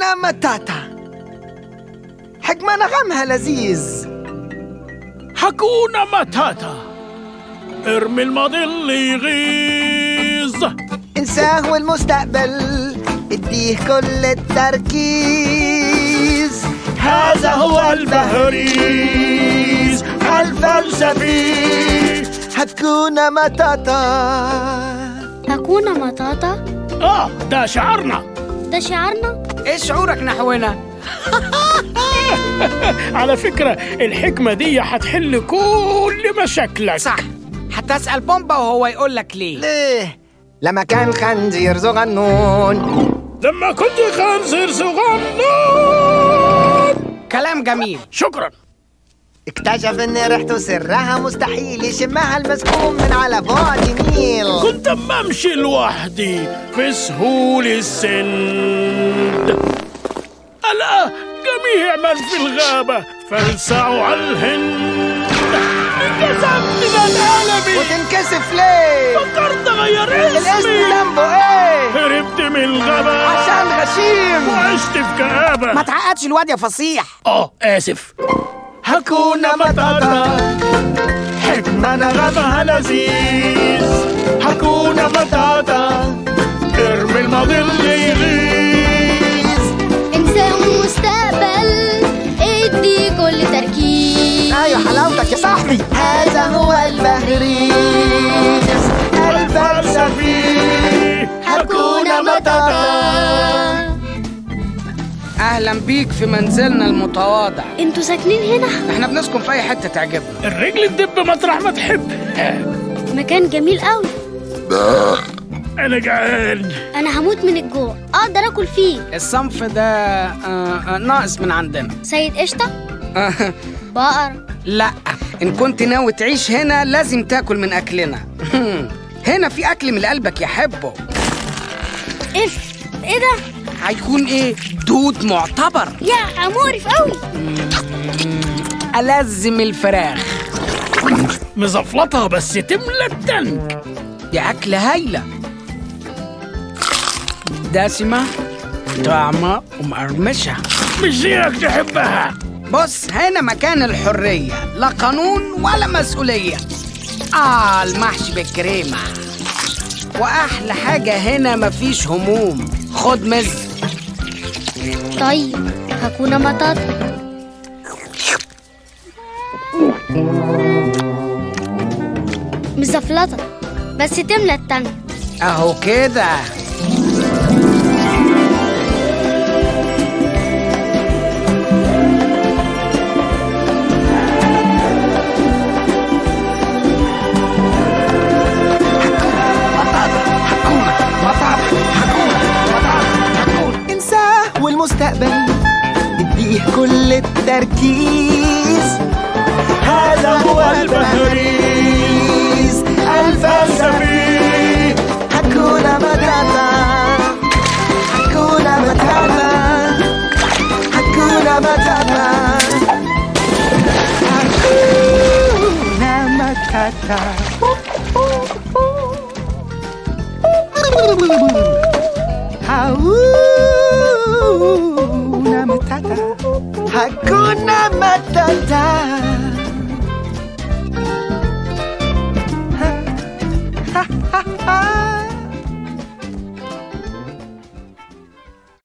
هاكونا ماتاتا حكمة نغمها لذيذ حكونا ماتاتا ارمي الماضي اللي يغيظ انساه والمستقبل اديه كل التركيز هذا هو البهريز الفلسفي هاكونا ماتاتا هكون مطاطا اه ده شعارنا ده شعارنا ايه شعورك نحونا على فكرة الحكمة دي هتحل كل مشاكلك صح هتسأل بومبا وهو يقول لك ليه ليه لما كان خنزير صغنون لما كنت خنزير صغنن كلام جميل شكرا اكتشف ان ريحته سرها مستحيل يشمها المسكون من على بعد ميل كنت اما امشي لوحدي في سهول السند ألا جميع من في الغابة فلسعوا على الهند انكسفت من ألمي وتنكسف ليه فكرت أغير الاسم اسمي جنبه ايه هربت من الغابة عشان غشيم وعشت في كآبة ما تعقدش الواد يا فصيح اه آسف هكونا متاتا حكمة نغمها لذيذ هكونا متاتا ارمي الماضي اللي يغيظ انسان المستقبل ادي كل تركيز ايوه حلاوتك يا صاحبي هذا هو البهريز الفلسفي هكونا متاتا اهلا بيك في منزلنا المتواضع انتوا ساكنين هنا احنا بنسكن في اي حته تعجبنا الرجل تدب مطرح ما تحب مكان جميل قوي انا جعان انا هموت من الجوع اقدر اكل فيه الصنف ده آه، آه، ناقص من عندنا سيد قشطه آه، بقر لا ان كنت ناوي تعيش هنا لازم تاكل من اكلنا هنا في اكل من قلبك يحبه اف ايه ده هيكون ايه دود معتبر يا مقرف قوي ألزم الفراخ مزفلطها بس تملى التنك دي أكلة هايلة دسمة طعمة ومقرمشة مش زيك تحبها بص هنا مكان الحرية لا قانون ولا مسؤولية آه المحشي بالكريمة وأحلى حاجة هنا مفيش هموم خد مز طيب هكون مطاطا مزفلطة بس تملى التانك أهو كده انساه والمستقبل اديه كل التركيز هذا هو البهريز الفلسفي هكونا متاتا هكونا متاتا هكونا متاتا هكونا متاتا Hakuna Matata. Hakuna Matata. Ha, ha, ha, ha.